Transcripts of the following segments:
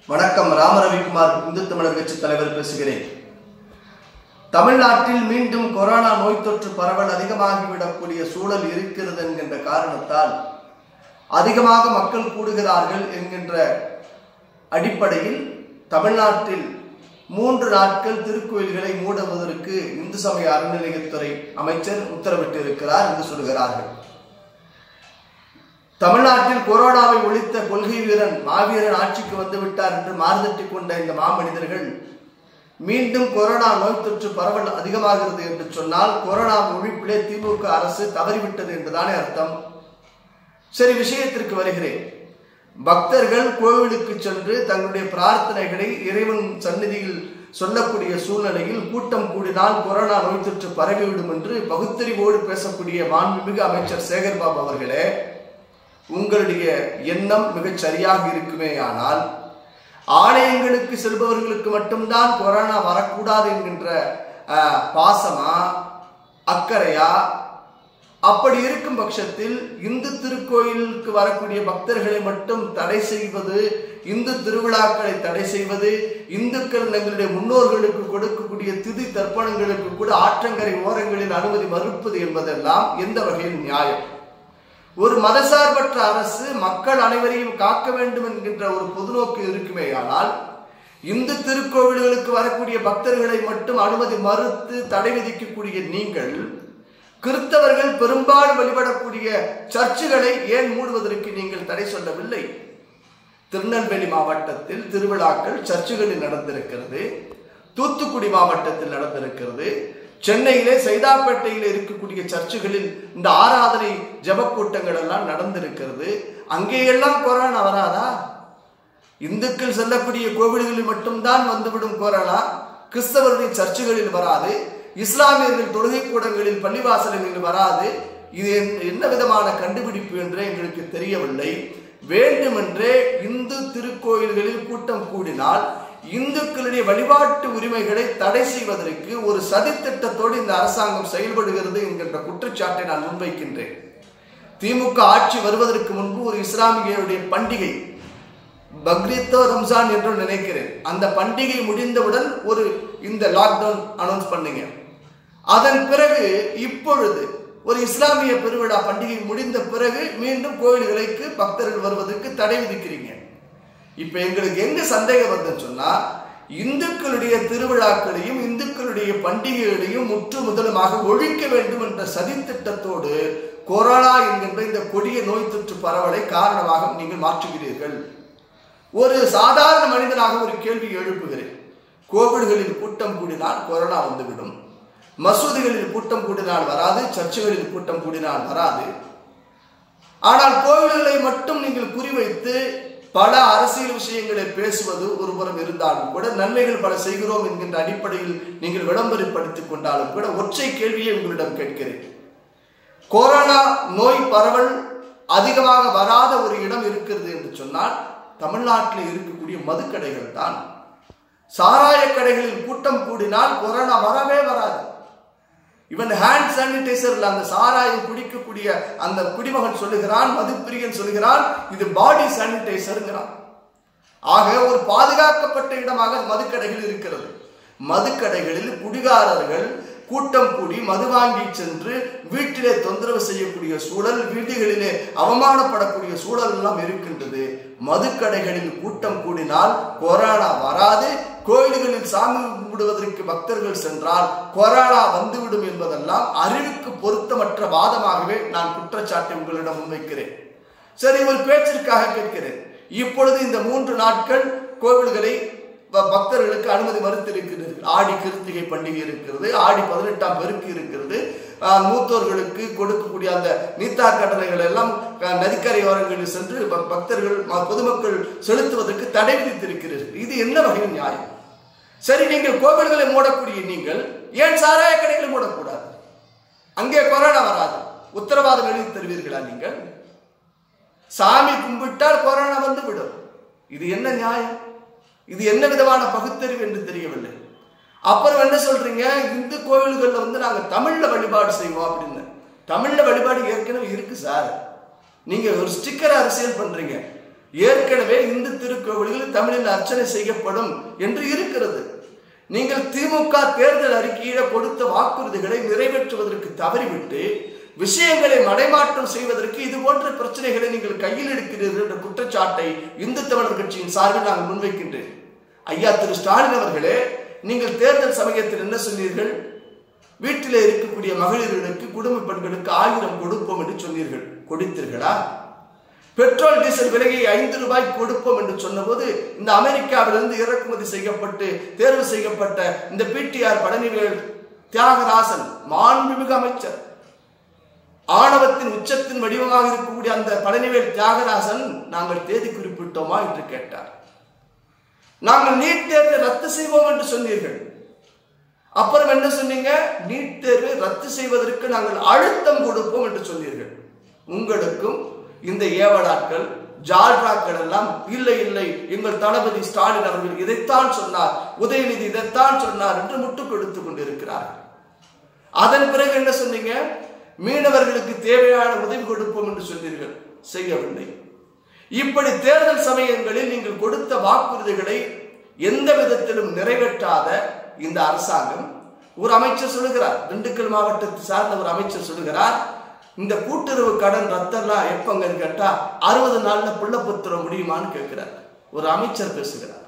வணக்கம் ராமரவிக்குமார் இந்து தமிழர் கட்சி தலைவர் பேசுகிறேன் தமிழ்நாட்டில் மீண்டும் கொரோனா நோய் தொற்று பரவல் அதிகமாகிவிடக்கூடிய சூழல் இருக்கிறது என்கின்ற காரணத்தால் அதிகமாக மக்கள் கூடுகிறார்கள் என்கின்ற அடிப்படையில் தமிழ்நாட்டில் மூன்று நாட்கள் திருக்கோயில்களை மூடுவதற்கு இந்து சமய அறநிலையத்துறை அமைச்சர் உத்தரவிட்டிருக்கிறார் என்று சொல்கிறார்கள் தமிழ்நாட்டில் கொரோனாவை ஒழித்த கொள்கை வீரன் மாவீரன் ஆட்சிக்கு வந்து விட்டார் என்று மாறுதட்டி கொண்ட இந்த மாமனிதர்கள் மீண்டும் கொரோனா நோய் தொற்று பரவல் அதிகமாகிறது என்று சொன்னால் கொரோனா ஒழிப்பிலே திமுக அரசு தவறிவிட்டது என்றுதானே அர்த்தம் சரி விஷயத்திற்கு வருகிறேன் பக்தர்கள் கோவிலுக்கு சென்று தங்களுடைய பிரார்த்தனைகளை இறைவன் சந்நிதியில் சொல்லக்கூடிய சூழ்நிலையில் கூட்டம் கூடினால் கொரோனா நோய் தொற்று பரவிவிடும் என்று பகுத்தறிவோடு பேசக்கூடிய மாண்புமிகு அமைச்சர் சேகர்பாபு அவர்களே உங்களுடைய எண்ணம் மிகச் சரியாக இருக்குமே ஆனால் ஆலயங்களுக்கு செல்பவர்களுக்கு மட்டும்தான் கொரோனா வரக்கூடாது என்கின்ற அஹ், பாசமா அக்கறையா அப்படி இருக்கும் பட்சத்தில் இந்து திருக்கோயிலுக்கு வரக்கூடிய பக்தர்களை மட்டும் தடை செய்வது இந்து திருவிழாக்களை தடை செய்வது இந்துக்கள் எங்களுடைய முன்னோர்களுக்கு கொடுக்கக்கூடிய திதி தர்ப்பணங்களுக்கு கூட ஆற்றங்கரை ஓரங்களில் அனுமதி மறுப்பது என்பதெல்லாம் எந்த வகையில் நியாயம் ஒரு மதசார்பற்ற அரசு மக்கள் அனைவரையும் காக்க வேண்டும் என்கின்ற ஒரு பொதுநோக்கு இருக்குமேயானால் இந்து திருக்கோவில்களுக்கு வரக்கூடிய பக்தர்களை மட்டும் அனுமதி மறுத்து தடை விதிக்கக்கூடிய நீங்கள் கிறிஸ்தவர்கள் பெரும்பாலும் வழிபடக்கூடிய சர்ச்சுகளை ஏன் மூடுவதற்கு நீங்கள் தடை சொல்லவில்லை திருநெல்வேலி மாவட்டத்தில் திருவிழாக்கள் சர்ச்சுகளில் நடந்திருக்கிறது தூத்துக்குடி மாவட்டத்தில் நடந்திருக்கிறது சென்னையிலே சைதாப்பேட்டையில் இருக்கக்கூடிய சர்ச்சுகளில் இந்த ஆராதனை ஜப கூட்டங்கள் எல்லாம் நடந்திருக்கிறது அங்கேயெல்லாம் கொரோனா வராதா இந்துக்கள் செல்லக்கூடிய கோவில்களில் மட்டும்தான் வந்துவிடும் கொரோனா கிறிஸ்தவர்களின் சர்ச்சுகளில் வராது இஸ்லாமியர்கள் தொழுகை கூடங்களில் பள்ளிவாசல்களில் வராது இது என்ன- என்ன விதமான கண்டுபிடிப்பு என்று எங்களுக்கு தெரியவில்லை வேண்டுமென்றே இந்து திருக்கோயில்களில் கூட்டம் கூடினால் இந்துக்களுடைய வழிபாட்டு உரிமைகளை தடை செய்வதற்கு ஒரு சதித்திட்டத்தோடு இந்த அரசாங்கம் செயல்படுகிறது என்கின்ற குற்றச்சாட்டை நான் முன்வைக்கின்றேன் திமுக ஆட்சி வருவதற்கு முன்பு ஒரு இஸ்லாமியருடைய பண்டிகை பக்ரீத்தோ ரம்ஜான் என்று நினைக்கிறேன் அந்த பண்டிகை முடிந்தவுடன் ஒரு இந்த லாக்டவுன் அனௌன்ஸ் பண்ணீங்க அதன் பிறகு இப்பொழுது ஒரு இஸ்லாமிய பெருவிழா பண்டிகை முடிந்த பிறகு மீண்டும் கோயில்களுக்கு பக்தர்கள் வருவதற்கு தடை விதிக்கிறீங்க இப்ப எங்களுக்கு எங்க சந்தேகம் வருதுன்னு சொன்னா இந்துக்களுடைய திருவிழாக்களையும் இந்துக்களுடைய பண்டிகைகளையும் முற்று முதலுமாக ஒழிக்க வேண்டும் என்ற சதித்திட்டத்தோடு கொரோனா என்கின்ற இந்த கொடிய நோய் தொற்று பரவலை காரணமாக நீங்கள் மாற்றுகிறீர்கள் ஒரு சாதாரண மனிதனாக ஒரு கேள்வி எழுப்புகிறேன் கோவில்களில் கூட்டம் கூடினால் கொரோனா வந்துவிடும் மசூதிகளில் கூட்டம் கூடினால் வராது சர்ச்சுகளில் கூட்டம் கூடினால் வராது ஆனால் கோவில்களை மட்டும் நீங்கள் குறிவைத்து பல அரசியல் விஷயங்களை பேசுவது ஒரு புறம் இருந்தாலும் கூட நன்மைகள் பல செய்கிறோம் என்கின்ற அடிப்படையில் நீங்கள் விளம்பரப்படுத்திக் கொண்டாலும் கூட ஒற்றை கேள்வியை உங்களிடம் கேட்கிறேன் கொரோனா நோய் பரவல் அதிகமாக வராத ஒரு இடம் இருக்கிறது என்று சொன்னால் தமிழ்நாட்டில் இருக்கக்கூடிய மதுக்கடைகள் தான் சாராய கடைகளில் கூட்டம் கூடினால் கொரோனா வரவே வராது இவன் ஹேண்ட் சானிடைசர்ல அந்த சாராயம் குடிக்கக்கூடிய அந்த குடிமகன் சொல்லுகிறான் மதுப்பிரியன் சொல்லுகிறான் இது பாடி சானிடைசருங்கிறான் ஆக ஒரு பாதுகாக்கப்பட்ட இடமாக மதுக்கடைகள் இருக்கிறது மதுக்கடைகளில் குடிகாரர்கள் கூட்டம் கூடி மது வாங்கி சென்று வீட்டிலே தொந்தரவு செய்யக்கூடிய சூழல் வீடுகளிலே அவமானப்படக்கூடிய சூழல் எல்லாம் இருக்கின்றது மதுக்கடைகளில் கூட்டம் கூடினால் கொரோனா வராது கோயில்களில் சாமி கும்பிடுவதற்கு பக்தர்கள் சென்றால் கொரோனா வந்துவிடும் என்பதெல்லாம் அறிவுக்கு பொருத்தமற்ற வாதமாகவே நான் குற்றச்சாட்டை உங்களிடம் முன்வைக்கிறேன் சரி ஒரு பேச்சிற்காக கேட்கிறேன் இப்பொழுது இந்த மூன்று நாட்கள் கோவில்களை ப- பக்தர்களுக்கு அனுமதி மறுத்திருக்கிறது ஆடி கிருத்திகை பண்டிகை இருக்கிறது ஆடி பதினெட்டாம் பெருக்கு இருக்கிறது ஆஹ், மூத்தோர்களுக்கு கொடுக்கக்கூடிய அந்த நீத்தார் கடனைகள் எல்லாம் அஹ், நதிக்கரை ஓரங்களில் சென்று ப- பக்தர்கள் ம- பொதுமக்கள் செலுத்துவதற்கு தடை விதித்திருக்கிறீர்கள் இது என்ன வகையில் நியாயம் சரி நீங்கள் கோவில்களை மூடக்கூடிய நீங்கள் ஏன் சாராய கடைகளை மூடக்கூடாது அங்கே கொரோனா வராது உத்தரவாதம் எழுதி தருவீர்களா நீங்கள் சாமி கும்பிட்டால் கொரோனா வந்து விடும் இது என்ன நியாயம் இது என்ன விதமான பகுத்தறிவு என்று தெரியவில்லை அப்புறம் என்ன சொல்றீங்க இந்து கோவில்கள்ல வந்து நாங்க தமிழ்ல வழிபாடு செய்வோம் அப்படின்னு தமிழ்ல வழிபாடு ஏற்கனவே இருக்கு சார் நீங்க ஒரு ஸ்டிக்கர் அரசியல் பண்றீங்க ஏற்கனவே இந்து திருக்கோவில்களில் தமிழில் அர்ச்சனை செய்யப்படும் என்று இருக்கிறது நீங்கள் திமுக தேர்தல் அறிக்கையில கொடுத்த வாக்குறுதிகளை நிறைவேற்றுவதற்கு தவறிவிட்டு விஷயங்களை மடைமாற்றம் செய்வதற்கு இது போன்ற பிரச்சனைகளை நீங்கள் கையில் எடுக்கிறீர்கள் என்ற குற்றச்சாட்டை இந்து தமிழர் கட்சியின் சார்பில் நாங்கள் முன்வைக்கின்றேன் ஐயா திரு ஸ்டாலின் அவர்களே நீங்கள் தேர்தல் சமயத்தில் என்ன சொன்னீர்கள் வீட்டிலே இருக்கக்கூடிய மகளிர்களுக்கு குடும்ப பெண்களுக்கு ஆயிரம் கொடுப்போம் என்று சொன்னீர்கள் கொடுத்தீர்களா பெட்ரோல் டீசல் விலையை ஐந்து ரூபாய் கொடுப்போம் என்று சொன்னபோது இந்த அமெரிக்காவிலிருந்து இறக்குமதி செய்யப்பட்டு தேர்வு செய்யப்பட்ட இந்த பிடிஆர் பழனிவேல் தியாகராசன் மாண்புமிகு அமைச்சர் ஆணவத்தின் உச்சத்தின் வடிவமாக இருக்கக்கூடிய அந்த பழனிவேல் தியாகராசன் நாங்கள் தேதி குறிப்பிட்டோமா என்று கேட்டார் நாங்கள் நீட் தேர்வை ரத்து செய்வோம் என்று சொன்னீர்கள் அப்புறம் என்ன சொன்னீங்க நீட் தேர்வை ரத்து செய்வதற்கு நாங்கள் அழுத்தம் கொடுப்போம் என்று சொன்னீர்கள் உங்களுக்கும் இந்த ஏவலாட்கள் ஜால்ராக்கள் எல்லாம் இல்லை இல்லை எங்கள் தளபதி ஸ்டாலின் அவர்கள் இதைத்தான் சொன்னார் உதயநிதி இதைத்தான் சொன்னார் என்று முட்டுக் கொடுத்துக் கொண்டிருக்கிறார்கள் அதன் பிறகு என்ன சொன்னீங்க மீனவர்களுக்கு தேவையான உதவி கொடுப்போம் என்று சொன்னீர்கள் செய்யவில்லை இப்படி தேர்தல் சமயங்களில் நீங்கள் கொடுத்த வாக்குறுதிகளை எந்த விதத்திலும் நிறைவேற்றாத இந்த அரசாங்கம் ஒரு அமைச்சர் சொல்லுகிறார் திண்டுக்கல் மாவட்டத்தை சார்ந்த ஒரு அமைச்சர் சொல்லுகிறார் இந்த கூட்டுறவு கடன் ரத்தம்லாம் எப்பங்கன்னு கேட்டா அறுபது நாள்ல புள்ள புத்திர முடியுமான்னு கேட்கிறார் ஒரு அமைச்சர் பேசுகிறார்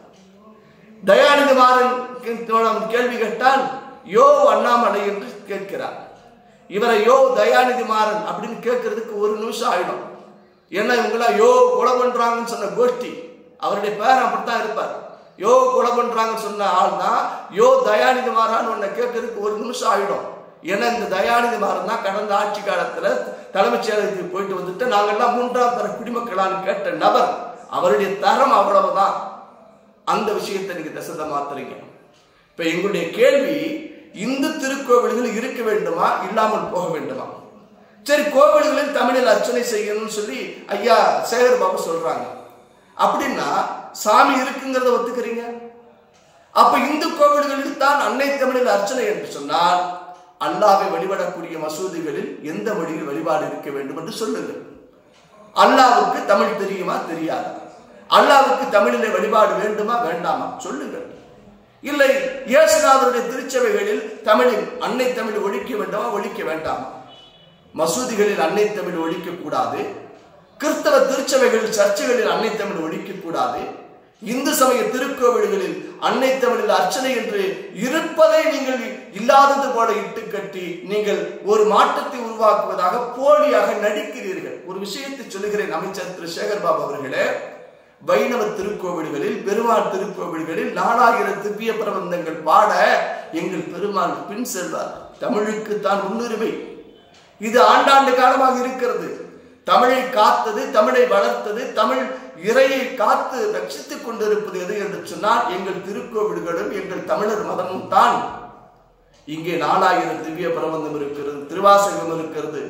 தயாநிதி மாறன் கேள்வி கேட்டால் யோ அண்ணாமலை என்று கேட்கிறார் இவரை யோ தயாநிதி மாறன் அப்படின்னு கேட்கறதுக்கு ஒரு நிமிஷம் ஆயிடும் ஏன்னா இவங்களாம் யோ கொலை பண்றாங்கன்னு சொன்ன கோஷ்டி அவருடைய பேர் அப்படித்தான் இருப்பார் யோ கொலை பண்றாங்கன்னு சொன்ன ஆள் தான் யோ தயாநிதி மாறான்னு உன்னை கேட்கறதுக்கு ஒரு நிமிஷம் ஆயிடும் ஏன்னா இந்த தயாநிதி மாறன் தான் கடந்த ஆட்சி காலத்துல தலைமைச் செயலகத்துக்கு போயிட்டு வந்துட்டு நாங்கெல்லாம் மூன்றாம் தர குடிமக்களான்னு கேட்ட நபர் அவருடைய தரம் அவ்வளவுதான் அந்த விஷயத்தை நீங்க தசத மாத்துறீங்க இப்ப எங்களுடைய கேள்வி இந்து திருக்கோவில்கள் இருக்க வேண்டுமா இல்லாமல் போக வேண்டுமா சரி கோவில்களில் தமிழில் அர்ச்சனை செய்யணும்னு சொல்லி ஐயா சேகர் பாபு சொல்றாங்க அப்படின்னா சாமி இருக்குங்கிறத ஒத்துக்கிறீங்க அப்ப இந்து கோவில்களில் தான் அன்னை தமிழில் அர்ச்சனை என்று சொன்னால் அல்லாவை வழிபடக்கூடிய மசூதிகளில் எந்த வழியில் வழிபாடு இருக்க வேண்டும் என்று சொல்லுங்கள் அல்லாவுக்கு தமிழ் தெரியுமா தெரியாது அல்லாவுக்கு தமிழிலே வழிபாடு வேண்டுமா வேண்டாமா சொல்லுங்கள் இல்லை இயேசுநாதருடைய திருச்சபைகளில் தமிழில் அன்னை தமிழ் ஒழிக்க வேண்டாமா ஒழிக்க வேண்டாமா மசூதிகளில் அன்னை தமிழ் ஒழிக்க கூடாது கிறிஸ்தவ திருச்சபைகளில் சர்ச்சைகளில் அன்னை தமிழ் ஒழிக்க கூடாது இந்து சமய திருக்கோவில்களில் அன்னை தமிழில் அர்ச்சனை என்று இருப்பதை நீங்கள் இல்லாதது போல இட்டு கட்டி நீங்கள் ஒரு மாற்றத்தை உருவாக்குவதாக போலியாக நடிக்கிறீர்கள் ஒரு விஷயத்தை சொல்லுகிறேன் அமைச்சர் திரு சேகர்பாபு அவர்களே வைணவ திருக்கோவில்களில் பெருமாள் திருக்கோவில்களில் நாலாயிரம் திவ்ய பிரபந்தங்கள் பாட எங்கள் பெருமாள் பின் செல்வார் தமிழுக்கு தான் முன்னுரிமை இது ஆண்டாண்டு காலமாக இருக்கிறது தமிழை காத்தது தமிழை வளர்த்தது தமிழ் இறையை காத்து ரட்சித்துக் கொண்டிருப்பது எது என்று சொன்னால் எங்கள் திருக்கோவில்களும் எங்கள் தமிழர் மதமும் தான் இங்கே நாலாயிரம் திவ்ய பிரபந்தம் இருக்கிறது திருவாசகம் இருக்கிறது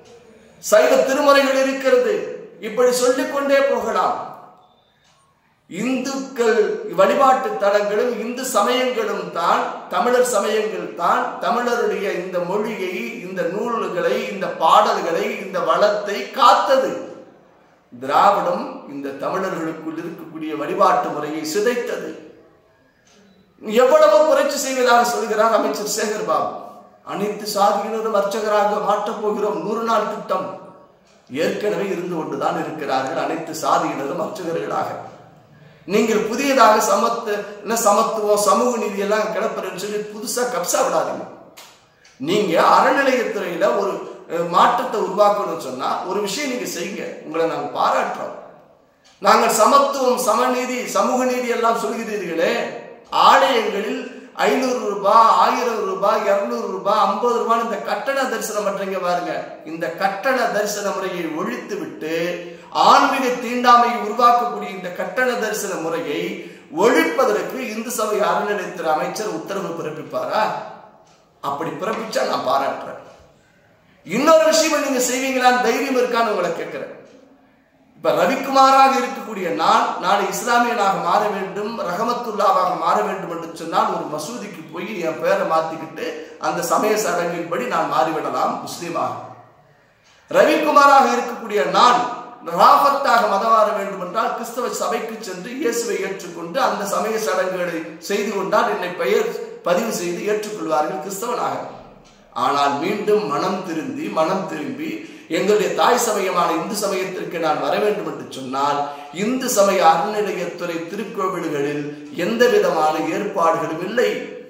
சைவ திருமுறைகள் இருக்கிறது இப்படி சொல்லிக் கொண்டே போகலாம் இந்துக்கள் வழிபாட்டு தலங்களும் இந்து சமயங்களும் தான் தமிழர் சமயங்கள் தான் தமிழருடைய இந்த மொழியை இந்த நூல்களை இந்த பாடல்களை இந்த வளத்தை காத்தது திராவிடம் இந்த தமிழர்களுக்குள் இருக்கக்கூடிய வழிபாட்டு முறையை சிதைத்தது எவ்வளவு புரட்சி செய்வதாக சொல்கிறார் அமைச்சர் சேகர் பாபு அனைத்து சாதியினரும் அர்ச்சகராக மாற்றப் போகிறோம் நூறு நாள் திட்டம் ஏற்கனவே இருந்து கொண்டுதான் இருக்கிறார்கள் அனைத்து சாதியினரும் அர்ச்சகர்களாக நீங்கள் புதியதாக சமத்து என்ன சமத்துவம் சமூக நீதி எல்லாம் கிடப்புறன்னு சொல்லி புதுசா கப்சா விடாதீங்க நீங்க அறநிலையத்துறையில ஒரு அஹ், மாற்றத்தை உருவாக்கணும்னு சொன்னா ஒரு விஷயம் நீங்க செய்யுங்க உங்களை நாங்கள் பாராட்டுறோம் நாங்கள் சமத்துவம் சமநீதி சமூக நீதி எல்லாம் சொல்கிறீர்களே ஆலயங்களில் ஐநூறு ரூபாய் ஆயிரம் ரூபாய் இருநூறு ரூபாய் ஐம்பது ரூபாய் இந்த கட்டண தரிசனம் பண்றீங்க பாருங்க இந்த கட்டண தரிசன முறையை ஒழித்து விட்டு ஆன்மீக தீண்டாமையை உருவாக்கக்கூடிய இந்த கட்டண தரிசன முறையை ஒழிப்பதற்கு இந்து சபை அறநிலையத்துறை அமைச்சர் உத்தரவு பிறப்பிப்பாரா அப்படி பிறப்பிச்சா நான் பாராட்டுறேன் இன்னொரு விஷயம் நீங்க செய்வீங்களான்னு தைரியம் இருக்கான்னு உங்களை கேட்கிறேன் இப்ப ரவிக்குமாராக இருக்கக்கூடிய நான் நாளை இஸ்லாமியனாக மாற வேண்டும் ரஹமத்துல்லாவாக மாற வேண்டும் என்று சொன்னால் ஒரு மசூதிக்கு போய் என் பேரை மாத்திக்கிட்டு அந்த சமய சடங்கின்படி நான் மாறிவிடலாம் முஸ்லீமாக ரவிக்குமாராக இருக்கக்கூடிய நான் ராபத்தாக மதம் மாற வேண்டும் என்றால் கிறிஸ்தவ சபைக்கு சென்று இயேசுவை ஏற்றுக்கொண்டு அந்த சமய சடங்குகளை செய்து கொண்டால் என்னை பெயர் பதிவு செய்து ஏற்றுக்கொள்வார்கள் கிறிஸ்தவனாக ஆனால் மீண்டும் மனம் திருந்தி மனம் திரும்பி எங்களுடைய தாய் சமயமான இந்து சமயத்திற்கு நான் வர வேண்டும் என்று சொன்னால் இந்து சமய அறநிலையத்துறை திருக்கோவில்களில் எந்த விதமான ஏற்பாடுகளும் இல்லை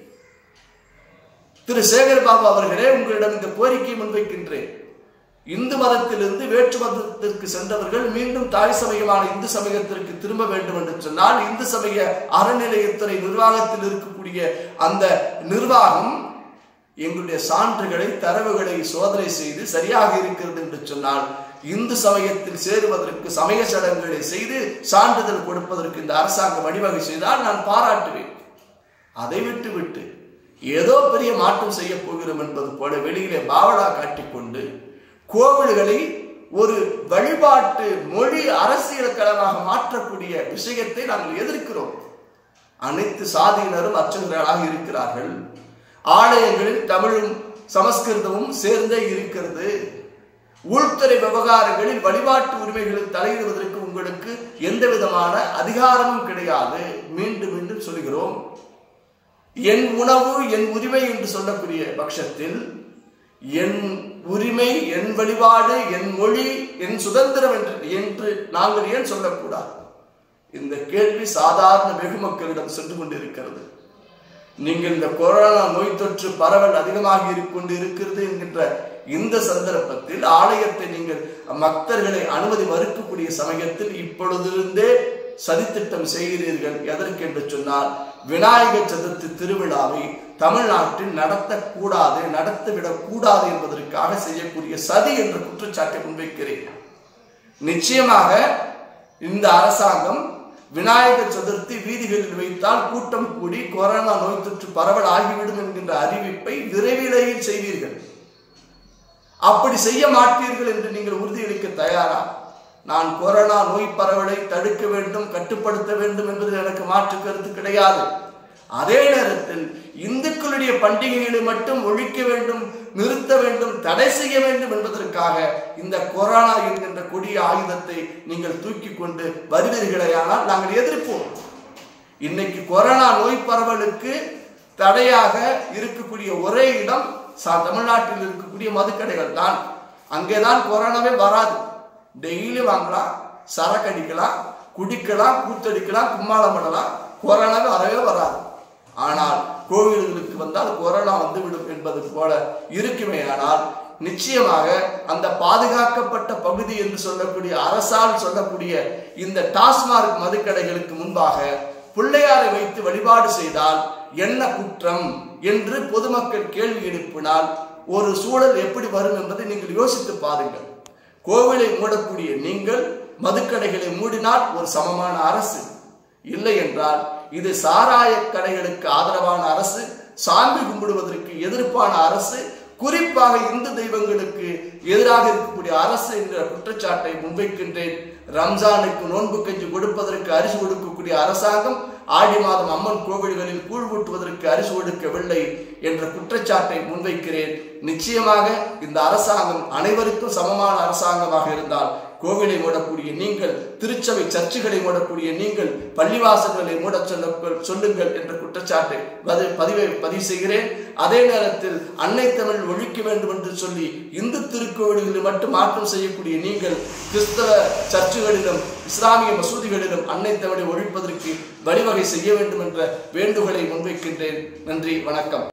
திரு சேகர் பாபு அவர்களே உங்களிடம் இந்த கோரிக்கையை முன்வைக்கின்றேன் இந்து மதத்திலிருந்து வேற்று மதத்திற்கு சென்றவர்கள் மீண்டும் தாய் சமயமான இந்து சமயத்திற்கு திரும்ப வேண்டும் என்று சொன்னால் இந்து சமய அறநிலையத்துறை நிர்வாகத்தில் இருக்கக்கூடிய அந்த நிர்வாகம் எங்களுடைய சான்றுகளை தரவுகளை சோதனை செய்து சரியாக இருக்கிறது என்று சொன்னால் இந்து சமயத்தில் சேருவதற்கு சமய சடங்குகளை செய்து சான்றிதழ் கொடுப்பதற்கு இந்த அரசாங்கம் வழிவகை செய்தால் நான் பாராட்டுவேன் அதை விட்டு விட்டு ஏதோ பெரிய மாற்றம் செய்ய போகிறோம் என்பது போல வெளியிலே பாவடா காட்டிக்கொண்டு கோவில்களை ஒரு வழிபாட்டு மொழி அரசியல் களமாக மாற்றக்கூடிய விஷயத்தை நாங்கள் எதிர்க்கிறோம் அனைத்து சாதியினரும் அர்ச்சகர்களாக இருக்கிறார்கள் ஆலயங்களில் தமிழும் சமஸ்கிருதமும் சேர்ந்தே இருக்கிறது உள்துறை விவகாரங்களில் வழிபாட்டு உரிமைகளில் தலையிடுவதற்கு உங்களுக்கு எந்த விதமான அதிகாரமும் கிடையாது மீண்டும் மீண்டும் சொல்கிறோம் என் உணவு என் உரிமை என்று சொல்லக்கூடிய பட்சத்தில் என் உரிமை என் வழிபாடு என் மொழி என் சுதந்திரம் என்று என்று நாங்கள் ஏன் சொல்லக்கூடாது இந்த கேள்வி சாதாரண வெகு மக்களிடம் சென்று கொண்டிருக்கிறது நீங்கள் இந்த கொரோனா நோய் தொற்று பரவல் அதிகமாக கொண்டு இருக்கிறது என்கின்ற இந்த சந்தர்ப்பத்தில் ஆலயத்தை நீங்கள் பக்தர்களை அனுமதி மறுக்கக்கூடிய சமயத்தில் இப்பொழுதிருந்தே சதித்திட்டம் செய்கிறீர்கள் எதற்கு என்று சொன்னால் விநாயகர் சதுர்த்தி திருவிழாவை தமிழ்நாட்டில் நடத்தக்கூடாது நடத்திவிடக் கூடாது என்பதற்காக செய்யக்கூடிய சதி என்ற குற்றச்சாட்டை முன்வைக்கிறேன் நிச்சயமாக இந்த அரசாங்கம் விநாயகர் சதுர்த்தி வீதிகளில் வைத்தால் கூட்டம் கூடி கொரோனா நோய் தொற்று பரவல் ஆகிவிடும் என்கின்ற அறிவிப்பை விரைவிலேயே செய்வீர்கள் அப்படி செய்ய மாட்டீர்கள் என்று நீங்கள் உறுதியளிக்க தயாரா நான் கொரோனா நோய் பரவலை தடுக்க வேண்டும் கட்டுப்படுத்த வேண்டும் என்பதில் எனக்கு மாற்று கருத்து கிடையாது அதே நேரத்தில் இந்துக்களுடைய பண்டிகைகளை மட்டும் ஒழிக்க வேண்டும் நிறுத்த வேண்டும் தடை செய்ய வேண்டும் என்பதற்காக இந்த கொரோனா என்கின்ற கொடிய ஆயுதத்தை நீங்கள் தூக்கி கொண்டு வருவீர்களேயானால் நாங்கள் எதிர்ப்போம் இன்னைக்கு கொரோனா நோய் பரவலுக்கு தடையாக இருக்கக்கூடிய ஒரே இடம் ச- தமிழ்நாட்டில் இருக்கக்கூடிய மதுக்கடைகள் தான் அங்கேதான் கொரோனாவே வராது டெய்லி வாங்கலாம் சரக்கு அடிக்கலாம் குடிக்கலாம் கூத்தடிக்கலாம் கும்மாளம் பண்ணலாம் கொரோனாவே வரவே வராது ஆனால் கோவில்களுக்கு வந்தால் கொரோனா வந்துவிடும் என்பது போல இருக்குமே ஆனால் நிச்சயமாக அந்த பாதுகாக்கப்பட்ட பகுதி என்று சொல்லக்கூடிய அரசால் சொல்லக்கூடிய இந்த டாஸ்மார்க் மதுக்கடைகளுக்கு முன்பாக பிள்ளையாரை வைத்து வழிபாடு செய்தால் என்ன குற்றம் என்று பொதுமக்கள் கேள்வி எழுப்பினால் ஒரு சூழல் எப்படி வரும் என்பதை நீங்கள் யோசித்து பாருங்கள் கோவிலை மூடக்கூடிய நீங்கள் மதுக்கடைகளை மூடினால் ஒரு சமமான அரசு இல்லை என்றால் இது சாராய கடைகளுக்கு ஆதரவான அரசு சாமி கும்பிடுவதற்கு எதிர்ப்பான அரசு குறிப்பாக இந்து தெய்வங்களுக்கு எதிராக இருக்கக்கூடிய அரசு என்ற குற்றச்சாட்டை முன்வைக்கின்றேன் ரம்ஜானுக்கு நோன்பு கஞ்சி கொடுப்பதற்கு அரிசி கொடுக்கக்கூடிய அரசாங்கம் ஆடி மாதம் அம்மன் கோவில்களில் கூழ் ஊட்டுவதற்கு அரிசி கொடுக்கவில்லை என்ற குற்றச்சாட்டை முன்வைக்கிறேன் நிச்சயமாக இந்த அரசாங்கம் அனைவருக்கும் சமமான அரசாங்கமாக இருந்தால் கோவிலை மூடக்கூடிய நீங்கள் திருச்சபை சர்ச்சுகளை மூடக்கூடிய நீங்கள் பள்ளிவாசல்களை மூட சொல்ல சொல்லுங்கள் என்ற குற்றச்சாட்டை பதி- பதிவை பதிவு செய்கிறேன் அதே நேரத்தில் அன்னை தமிழ் ஒழிக்க வேண்டும் என்று சொல்லி இந்து திருக்கோவில்களில் மட்டும் மாற்றம் செய்யக்கூடிய நீங்கள் கிறிஸ்தவ சர்ச்சுகளிலும் இஸ்லாமிய மசூதிகளிலும் அன்னை தமிழை ஒழிப்பதற்கு வழிவகை செய்ய வேண்டும் என்ற வேண்டுகோளை முன்வைக்கின்றேன் நன்றி வணக்கம்